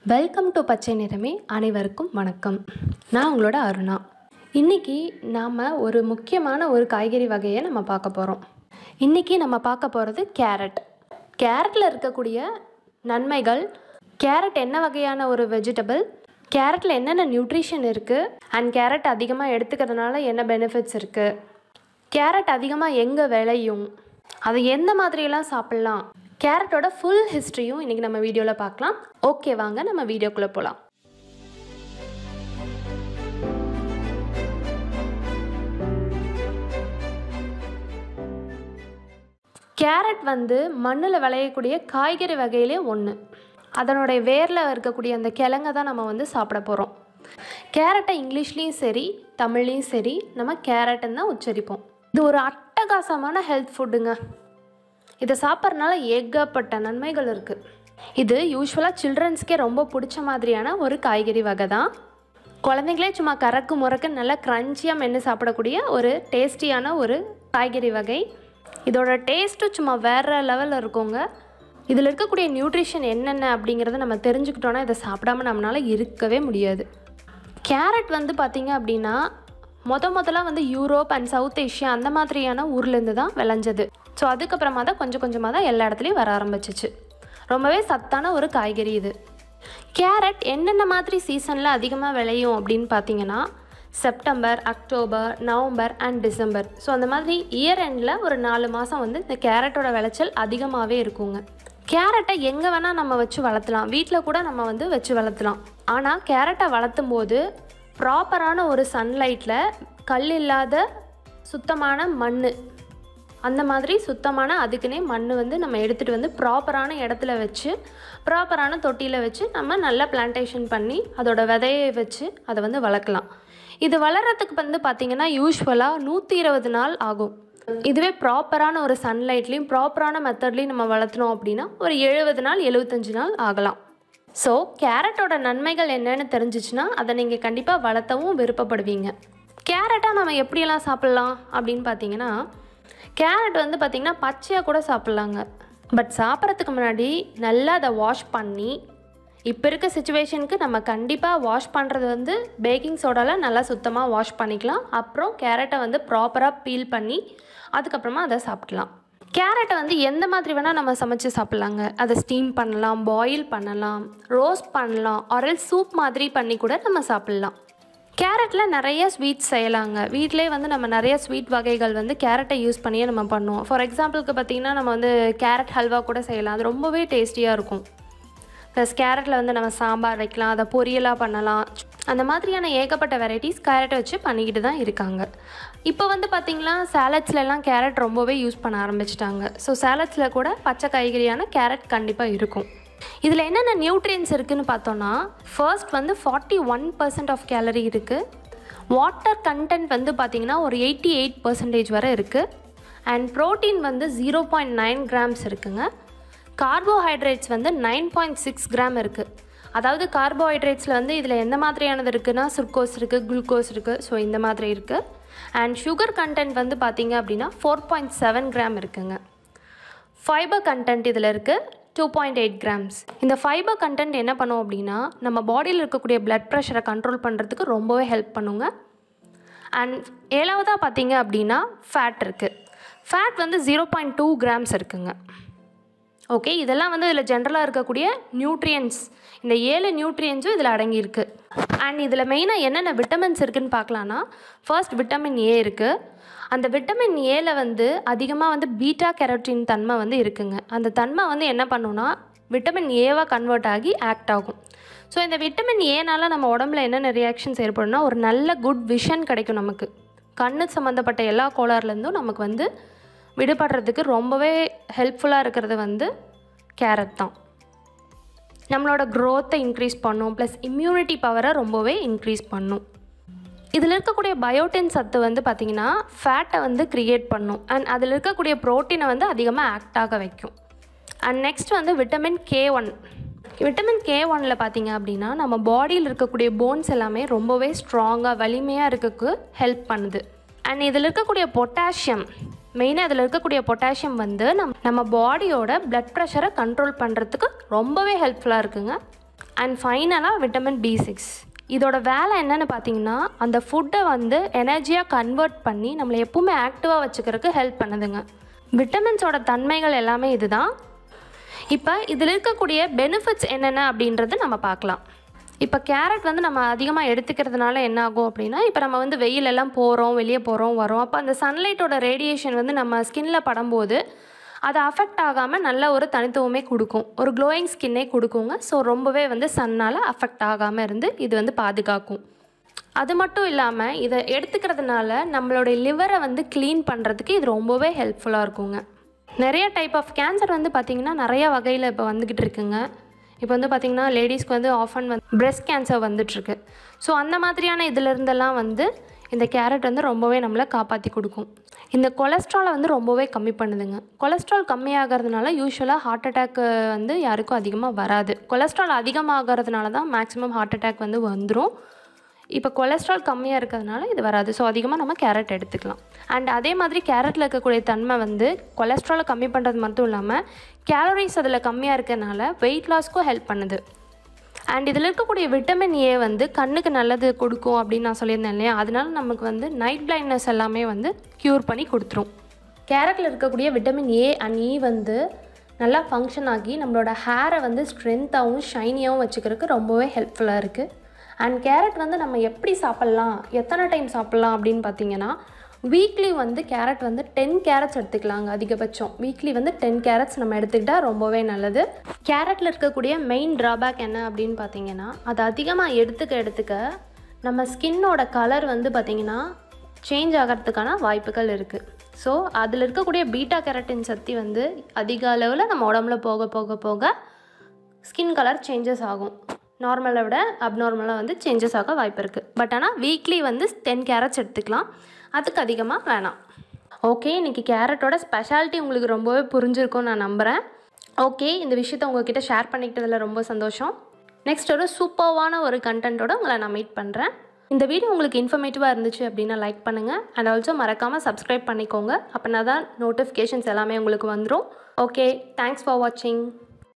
welcome to பச்சை நிறமே அனைவருக்கும் வணக்கம் நான் உங்களோட அருணா இன்றைக்கி நாம் ஒரு முக்கியமான ஒரு காய்கறி வகையை நம்ம பார்க்க போகிறோம் இன்றைக்கி நம்ம பார்க்க போகிறது கேரட் கேரட்டில் இருக்கக்கூடிய நன்மைகள் கேரட் என்ன வகையான ஒரு வெஜிடபிள் கேரட்டில் என்னென்ன நியூட்ரிஷன் இருக்குது அண்ட் கேரட் அதிகமாக எடுத்துக்கிறதுனால என்ன பெனிஃபிட்ஸ் இருக்குது கேரட் அதிகமாக எங்கே விளையும் அதை எந்த மாதிரியெல்லாம் சாப்பிட்லாம் கேரட்டோட ஃபுல் ஹிஸ்ட்ரியும் இன்றைக்கி நம்ம வீடியோவில் பார்க்கலாம் ஓகே வாங்க நம்ம வீடியோக்குள்ளே போகலாம் கேரட் வந்து மண்ணில் விளையக்கூடிய காய்கறி வகையிலே ஒன்று அதனுடைய வேரில் இருக்கக்கூடிய அந்த கிழங்க தான் நம்ம வந்து சாப்பிட போகிறோம் கேரட்டை இங்கிலீஷ்லேயும் சரி தமிழ்லேயும் சரி நம்ம கேரட்டுன்னு தான் உச்சரிப்போம் இது ஒரு அட்டகாசமான ஹெல்த் ஃபுட்டுங்க இதை சாப்பிட்றதுனால ஏகப்பட்ட நன்மைகள் இருக்குது இது யூஸ்வலாக சில்ட்ரன்ஸ்க்கே ரொம்ப பிடிச்ச மாதிரியான ஒரு காய்கறி வகை தான் குழந்தைங்களே சும்மா கறக்கு முறக்கு நல்லா க்ரன்ச்சியாக மென்று சாப்பிடக்கூடிய ஒரு டேஸ்டியான ஒரு காய்கறி வகை இதோட டேஸ்ட்டும் சும்மா வேறு லெவலில் இருக்குங்க இதில் இருக்கக்கூடிய நியூட்ரிஷன் என்னென்ன அப்படிங்கிறத நம்ம தெரிஞ்சுக்கிட்டோன்னா இதை சாப்பிடாம நம்மளால் இருக்கவே முடியாது கேரட் வந்து பார்த்திங்க அப்படின்னா முத முதல்ல வந்து யூரோப் அண்ட் சவுத் ஏஷியா அந்த மாதிரியான ஊர்லேருந்து தான் விளைஞ்சது ஸோ அதுக்கப்புறமா தான் கொஞ்சம் கொஞ்சமாக தான் எல்லா இடத்துலையும் வர ஆரம்பிச்சிச்சு ரொம்பவே சத்தான ஒரு காய்கறி இது கேரட் என்னென்ன மாதிரி சீசனில் அதிகமாக விளையும் அப்படின்னு பார்த்தீங்கன்னா September October November and December so அந்த மாதிரி இயர் எண்டில் ஒரு நாலு மாதம் வந்து இந்த கேரட்டோட விளைச்சல் அதிகமாகவே இருக்குங்க கேரட்டை எங்கே வேணால் நம்ம வச்சு வளர்த்தலாம் வீட்டில் கூட நம்ம வந்து வச்சு வளர்த்தலாம் ஆனால் கேரட்டை வளர்த்தும் போது ப்ராப்பரான ஒரு சன்லைட்டில் கல் இல்லாத சுத்தமான மண் அந்த மாதிரி சுத்தமான அதுக்குன்னே மண் வந்து நம்ம எடுத்துகிட்டு வந்து ப்ராப்பரான இடத்துல வச்சு ப்ராப்பரான தொட்டியில் வச்சு நம்ம நல்லா பிளான்டேஷன் பண்ணி அதோட விதையை வச்சு அதை வந்து வளர்க்கலாம் இது வளர்கிறதுக்கு வந்து பார்த்திங்கன்னா யூஸ்வலாக நூற்றி இருபது நாள் ஆகும் இதுவே ப்ராப்பரான ஒரு சன்லைட்லேயும் ப்ராப்பரான மெத்தட்லேயும் நம்ம வளர்த்துனோம் அப்படின்னா ஒரு எழுபது நாள் எழுபத்தஞ்சு நாள் ஆகலாம் ஸோ கேரட்டோட நன்மைகள் என்னென்னு தெரிஞ்சிச்சுன்னா அதை நீங்கள் கண்டிப்பாக வளர்த்தவும் விருப்பப்படுவீங்க கேரட்டாக நம்ம எப்படியெல்லாம் சாப்பிட்லாம் அப்படின்னு பார்த்தீங்கன்னா கேரட் வந்து பார்த்திங்கன்னா பச்சையாக கூட சாப்பிட்லாங்க பட் சாப்பிட்றதுக்கு முன்னாடி நல்லா அதை வாஷ் பண்ணி இப்போ இருக்க சுச்சுவேஷனுக்கு நம்ம கண்டிப்பாக வாஷ் பண்ணுறது வந்து பேக்கிங் சோடாவில் நல்லா சுத்தமாக வாஷ் பண்ணிக்கலாம் அப்புறம் கேரட்டை வந்து ப்ராப்பராக பீல் பண்ணி அதுக்கப்புறமா அதை சாப்பிடலாம் கேரட்டை வந்து எந்த மாதிரி வேணால் நம்ம சமைச்சு சாப்பிட்லாங்க அதை ஸ்டீம் பண்ணலாம் பாயில் பண்ணலாம் ரோஸ்ட் பண்ணலாம் ஆரல் சூப் மாதிரி பண்ணி கூட நம்ம சாப்பிட்லாம் கேரட்டில் நிறைய ஸ்வீட்ஸ் செய்யலாங்க வீட்டிலே வந்து நம்ம நிறைய ஸ்வீட் வகைகள் வந்து கேரட்டை யூஸ் பண்ணியே நம்ம பண்ணுவோம் ஃபார் எக்ஸாம்பிளுக்கு பார்த்திங்கன்னா நம்ம வந்து கேரட் ஹல்வா கூட செய்யலாம் அது ரொம்பவே டேஸ்டியாக இருக்கும் ப்ளஸ் கேரட்டில் வந்து நம்ம சாம்பார் வைக்கலாம் அதை பொரியலாக பண்ணலாம் அந்த மாதிரியான ஏகப்பட்ட வெரைட்டிஸ் கேரட்டை வச்சு பண்ணிக்கிட்டு தான் இருக்காங்க இப்போ வந்து பார்த்திங்கன்னா சாலட்ஸ்லலாம் கேரட் ரொம்பவே யூஸ் பண்ண ஆரம்பிச்சிட்டாங்க ஸோ சாலட்ஸில் கூட பச்சை காய்கறியான கேரட் கண்டிப்பாக இருக்கும் இதில் என்னென்ன நியூட்ரியன்ஸ் இருக்குதுன்னு பார்த்தோன்னா ஃபர்ஸ்ட் வந்து forty one percent of calorie இருக்குது வாட்டர் கண்டென்ட் வந்து பார்த்திங்கன்னா ஒரு எயிட்டி எயிட் பர்சன்டேஜ் வரை இருக்குது அண்ட் ப்ரோட்டீன் வந்து ஜீரோ பாயிண்ட் நைன் கிராம்ஸ் இருக்குங்க கார்போஹைட்ரேட்ஸ் வந்து நைன் பாயிண்ட் சிக்ஸ் கிராம் இருக்குது அதாவது கார்போஹைட்ரேட்ஸில் வந்து இதில் எந்த மாதிரியானது இருக்குன்னா சுர்கோஸ் இருக்குது குளுக்கோஸ் இருக்குது ஸோ இந்த மாதிரி இருக்குது அண்ட் சுகர் கண்டென்ட் வந்து பார்த்திங்க அப்படின்னா ஃபோர் பாயிண்ட் செவன் கிராம் இருக்குங்க ஃபைபர் கண்டென்ட் இதில் இருக்குது டூ பாயிண்ட் எயிட் கிராம்ஸ் இந்த ஃபைபர் கண்டென்ட் என்ன பண்ணும் அப்படின்னா நம்ம பாடியில் இருக்கக்கூடிய பிளட் ப்ரெஷரை கண்ட்ரோல் பண்ணுறதுக்கு ரொம்பவே ஹெல்ப் பண்ணுங்க அண்ட் ஏழாவதாக பார்த்தீங்க அப்படின்னா ஃபேட் இருக்குது ஃபேட் வந்து ஜீரோ பாயிண்ட் டூ கிராம்ஸ் இருக்குங்க ஓகே இதெல்லாம் வந்து இதில் ஜென்ரலாக இருக்கக்கூடிய நியூட்ரியன்ஸ் இந்த ஏழு நியூட்ரியன்ஸும் இதில் அடங்கியிருக்கு அண்ட் இதில் மெயினாக என்னென்ன விட்டமின்ஸ் இருக்குதுன்னு பார்க்கலான்னா ஃபர்ஸ்ட் விட்டமின் ஏ இருக்குது அந்த விட்டமின் ஏல வந்து அதிகமாக வந்து பீட்டா கெரோட்டின் தன்மை வந்து இருக்குங்க அந்த தன்மை வந்து என்ன பண்ணுன்னா விட்டமின் ஏவாக கன்வெர்ட் ஆகி ஆக்ட் ஆகும் ஸோ இந்த விட்டமின் ஏனால் நம்ம உடம்புல என்னென்ன ரியாக்ஷன்ஸ் ஏற்படும்னா ஒரு நல்ல குட் விஷன் கிடைக்கும் நமக்கு கண்ணு சம்மந்தப்பட்ட எல்லா கோளாறுலேருந்தும் நமக்கு வந்து விடுபடுறதுக்கு ரொம்பவே ஹெல்ப்ஃபுல்லாக இருக்கிறது வந்து கேரட் தான் நம்மளோட க்ரோத்தை இன்க்ரீஸ் பண்ணும் ப்ளஸ் இம்யூனிட்டி பவரை ரொம்பவே இன்க்ரீஸ் பண்ணும் இதில் இருக்கக்கூடிய பயோட்டின் சத்து வந்து பார்த்திங்கன்னா ஃபேட்டை வந்து க்ரியேட் பண்ணும் அண்ட் அதில் இருக்கக்கூடிய ப்ரோட்டீனை வந்து அதிகமாக ஆக்ட் ஆக வைக்கும் அண்ட் நெக்ஸ்ட் வந்து vitamin K one vitamin K ஒனில் பார்த்தீங்க அப்படின்னா நம்ம பாடியில் இருக்கக்கூடிய போன்ஸ் எல்லாமே ரொம்பவே ஸ்ட்ராங்காக வலிமையாக இருக்கக்கு ஹெல்ப் பண்ணுது அண்ட் இதில் இருக்கக்கூடிய பொட்டாசியம் மெயினாக இதில் இருக்கக்கூடிய பொட்டாசியம் வந்து நம் நம்ம பாடியோட பிளட் ப்ரெஷரை கண்ட்ரோல் பண்ணுறதுக்கு ரொம்பவே ஹெல்ப்ஃபுல்லாக இருக்குங்க அண்ட் ஃபைனலாக விட்டமின் பி சிக்ஸ் இதோட வேலை என்னன்னு பார்த்தீங்கன்னா அந்த ஃபுட்டை வந்து எனர்ஜியாக கன்வெர்ட் பண்ணி நம்மளை எப்பவுமே ஆக்டிவாக வச்சுக்கிறதுக்கு ஹெல்ப் பண்ணுதுங்க விட்டமின்ஸோட தன்மைகள் எல்லாமே இதுதான் இப்போ இதில் இருக்கக்கூடிய பெனிஃபிட்ஸ் என்னென்ன அப்படின்றது நம்ம பார்க்கலாம் இப்போ கேரட் வந்து நம்ம அதிகமாக எடுத்துக்கிறதுனால என்ன ஆகும் அப்படின்னா இப்போ நம்ம வந்து வெயிலெல்லாம் போகிறோம் வெளியே போகிறோம் வரோம் அப்போ அந்த சன்லைட்டோட ரேடியேஷன் வந்து நம்ம ஸ்கின்ல படும்போது அது அஃபெக்ட் ஆகாமல் நல்ல ஒரு தனித்துவமே கொடுக்கும் ஒரு க்ளோயிங் ஸ்கின்னே கொடுக்குங்க ஸோ ரொம்பவே வந்து சன்னால் அஃபெக்ட் ஆகாமல் இருந்து இது வந்து பாதுகாக்கும் அது மட்டும் இல்லாமல் இதை எடுத்துக்கிறதுனால நம்மளுடைய லிவரை வந்து க்ளீன் பண்ணுறதுக்கு இது ரொம்பவே ஹெல்ப்ஃபுல்லாக இருக்குங்க நிறைய டைப் ஆஃப் கேன்சர் வந்து பார்த்திங்கன்னா நிறைய வகையில் இப்போ வந்துக்கிட்டு இருக்குங்க இப்போ வந்து பார்த்திங்கன்னா லேடிஸ்க்கு வந்து ஆஃபன் வந்து பிரெஸ்ட் கேன்சர் வந்துட்டுருக்கு ஸோ அந்த மாதிரியான இதிலிருந்தெல்லாம் வந்து இந்த கேரட் வந்து ரொம்பவே நம்மளை காப்பாற்றி கொடுக்கும் இந்த கொலஸ்ட்ராலை வந்து ரொம்பவே கம்மி பண்ணுதுங்க கொலஸ்ட்ரால் கம்மியாகிறதுனால யூஸ்வலாக ஹார்ட் அட்டாக் வந்து யாருக்கும் அதிகமாக வராது கொலஸ்ட்ரால் அதிகமாகிறதுனால தான் மேக்ஸிமம் ஹார்ட் அட்டாக் வந்து வந்துடும் இப்போ கொலஸ்ட்ரால் கம்மியாக இருக்கிறதுனால இது வராது ஸோ அதிகமாக நம்ம கேரட் எடுத்துக்கலாம் அண்ட் அதே மாதிரி கேரட்டில் இருக்கக்கூடிய தன்மை வந்து கொலஸ்ட்ராலை கம்மி பண்ணுறது மட்டும் இல்லாமல் கேலரிஸ் அதில் கம்மியாக இருக்கிறதுனால வெயிட் லாஸ்க்கும் ஹெல்ப் பண்ணுது அண்ட் இதில் இருக்கக்கூடிய விட்டமின் ஏ வந்து கண்ணுக்கு நல்லது கொடுக்கும் அப்படின்னு நான் சொல்லியிருந்தேன் இல்லையா அதனால நமக்கு வந்து நைட் பிளைண்ட்னஸ் எல்லாமே வந்து க்யூர் பண்ணி கொடுத்துரும் கேரட்டில் இருக்கக்கூடிய விட்டமின் ஏ அண்ட் இ வந்து நல்லா ஃபங்க்ஷன் ஆகி நம்மளோட ஹேரை வந்து ஸ்ட்ரென்த்தாகவும் ஷைனியாகவும் வச்சுக்கிறதுக்கு ரொம்பவே ஹெல்ப்ஃபுல்லாக இருக்குது அண்ட் கேரட் வந்து நம்ம எப்படி சாப்பிட்லாம் எத்தனை டைம் சாப்பிட்லாம் அப்படின்னு பார்த்தீங்கன்னா வீக்லி வந்து கேரட் வந்து டென் கேரட்ஸ் எடுத்துக்கலாங்க அதிகபட்சம் வீக்லி வந்து டென் கேரட்ஸ் நம்ம எடுத்துக்கிட்டால் ரொம்பவே நல்லது கேரட்டில் இருக்கக்கூடிய மெயின் ட்ராபேக் என்ன அப்படின்னு பார்த்தீங்கன்னா அது அதிகமாக எடுத்துக்க எடுத்துக்க நம்ம ஸ்கின்னோட கலர் வந்து பார்த்திங்கன்னா சேஞ்ச் ஆகிறதுக்கான வாய்ப்புகள் இருக்குது ஸோ அதில் இருக்கக்கூடிய பீட்டா கேரட்டின் சக்தி வந்து அதிக அளவில் நம்ம உடம்புல போக போக போக ஸ்கின் கலர் சேஞ்சஸ் ஆகும் நார்மலை விட அப்நார்மலாக வந்து சேஞ்சஸ் ஆக வாய்ப்பு இருக்குது பட் ஆனால் வீக்லி வந்து டென் கேரட்ஸ் எடுத்துக்கலாம் அதுக்கு அதிகமாக வேணாம் ஓகே இன்றைக்கி கேரட்டோட ஸ்பெஷாலிட்டி உங்களுக்கு ரொம்பவே புரிஞ்சிருக்கும்னு நான் நம்புகிறேன் ஓகே இந்த விஷயத்தை உங்ககிட்ட ஷேர் பண்ணிக்கிட்டதில் ரொம்ப சந்தோஷம் நெக்ஸ்ட் ஒரு சூப்பர்வான ஒரு கண்டென்ட்டோட உங்களை நான் மீட் பண்ணுறேன் இந்த வீடியோ உங்களுக்கு இன்ஃபர்மேட்டிவாக இருந்துச்சு அப்படின்னா லைக் பண்ணுங்கள் அண்ட் ஆல்சோ மறக்காமல் சப்ஸ்கிரைப் பண்ணிக்கோங்க அப்படின்னா தான் நோட்டிஃபிகேஷன்ஸ் எல்லாமே உங்களுக்கு வந்துடும் ஓகே தேங்க்ஸ் ஃபார் வாட்சிங்